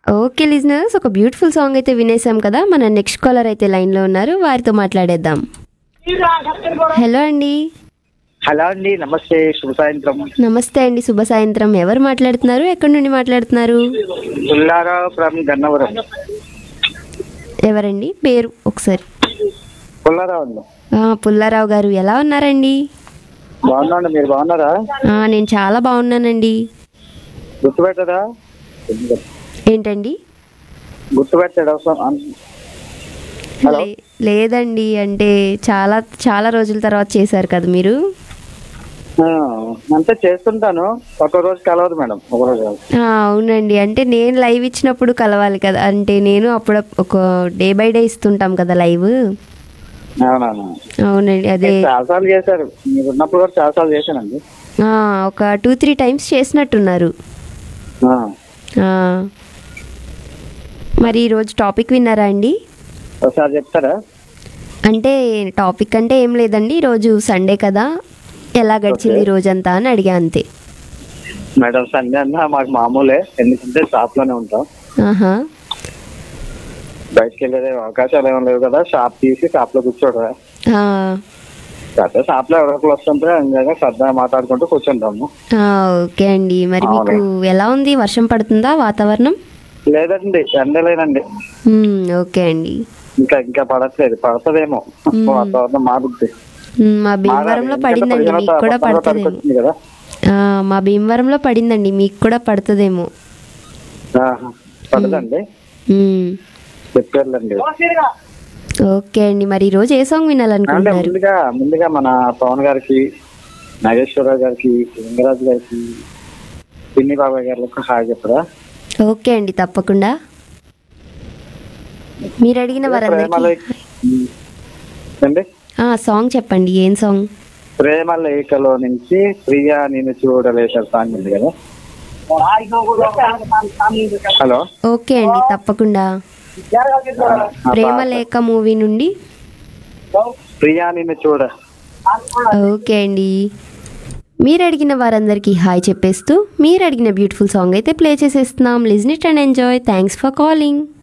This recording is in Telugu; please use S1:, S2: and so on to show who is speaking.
S1: ఓకే లిజనర్స్ ఒక బ్యూటిఫుల్ సాంగ్ అయితే వినేసాం కదా మన నెక్స్ట్ కాలర్ అయితే లైన్లో ఉన్నారు వారితో మాట్లాడేద్దాం హలో అండి
S2: హలో అండి నమస్తే శుభ సాయంత్రం
S1: నమస్తే అండి శుభ సాయంత్రం ఎవరు మాట్లాడుతున్నారు ఎక్కడి నుండి మాట్లాడుతున్నారు
S2: పుల్లారావు ఫ్రమ్ గన్నవరం
S1: ఎవరండి పేరు ఒకసారి
S2: పుల్లారావు అండి
S1: ఆ, పుల్లారావు గారు ఎలా ఉన్నారండి
S2: బాగున్నాండి మీరు బాగున్నారా
S1: ఆ, నేను చాలా బాగున్నానండి
S2: గుర్తుపెట్టదా
S1: ఏంటండి
S2: గుర్తుపెట్టాడు అవసరం అన్- హలో.
S1: లే- లేదండి అంటే చాలా చాలా రోజుల తర్వాత చేశారు కదా మీరు
S2: ఆ, అంతే చేస్తుంటాను ఒక రోజు కలవదు మేడం ఒక రోజు కాదు.
S1: ఆ, అవునండి అంటే నేను లైవ్ ఇచ్చినప్పుడు కలవాలి కదా అంటే నేను అప్పుడు ఒక డే బై డే ఇస్తుంటాం కదా లైవ్
S2: అవునవును
S1: అవునండి అదే
S2: చాలాసార్లు చేశారు మీరు ఉన్నప్పుడు కూడా చాలాసార్లు చేశానండి
S1: ఆ, ఒక టూ త్రీ టైమ్స్ చేసినట్టున్నారు
S2: ఆ,
S1: ఆ. మరి ఈరోజు టాపిక్ విన్నారా అండి
S2: ఒకసారి చెప్తారా
S1: అంటే టాపిక్ అంటే ఏం లేదండి ఈరోజు సండే కదా ఎలా గడిచింది ఈ రోజంతా అని అడిగా అంతే
S2: మేడం సండే అన్న మాకు మామూలే ఎందుకంటే షాప్ లోనే ఉంటాం
S1: ఆహా
S2: బయటకు వెళ్ళే అవకాశాలు ఏం లేవు కదా షాప్ తీసి షాప్ లో కూర్చోడరా
S1: ఆ,
S2: కాకపోతే షాప్ లో ఎవరొకరు వస్తుంటే ఇంకా సరదా మాట్లాడుకుంటూ కూర్చుంటాము
S1: ఆ, ఓకే అండి మరి మీకు ఎలా ఉంది వర్షం పడుతుందా వాతావరణం
S2: లేదండి ఎండలేనండి
S1: మ్మ్, ఓకే అండి
S2: ఇంకా ఇంకా పడట్లేదు పడతదేమో వాతావరణం మారుద్ది
S1: మ్మ్, మా భీమవరంలో పడిందండి మీకు కూడా పడుతుందేమో
S2: వచ్చింది కదా
S1: ఆ, మా భీమవరంలో పడిందండి మీకు కూడా పడుతుందేమో
S2: ఆహా. పడదండి
S1: మ్మ్,
S2: చెప్పారులేండి
S1: ఓకే అండి మరి ఈరోజు ఏ సాంగ్
S2: అంటే
S1: వినాలనుకుంటున్నారు
S2: ముందుగా ముందుగా మన పవన్ గారికి నాగేశ్వరరావు గారికి లింగరాజు గారికి పిన్ని బాబాయ్ గారికి హాయ్ చెప్పరా
S1: ఓకే అండి తప్పకుండా మీరు అడిగిన వారందరికీ
S2: ప్రేమలేఖ అండి
S1: ఆ, సాంగ్ చెప్పండి ఏం సాంగ్
S2: ప్రేమ లేఖలో నుంచి ప్రియా నేను చూడలేసారు సాంగ్ ఉంది కదా హలో
S1: ఓకే అండి తప్పకుండా
S2: ఆ
S1: ప్రేమ
S2: పాట.
S1: లేఖ మూవీ నుండి
S2: ప్రియా నిన్ను చూడ
S1: ఓకే అండి మీరు అడిగిన వారందరికీ హాయ్ చెప్పేస్తూ మీరు అడిగిన బ్యూటిఫుల్ సాంగ్ అయితే ప్లే చేసేస్తున్నాం listen it and enjoy thanks for calling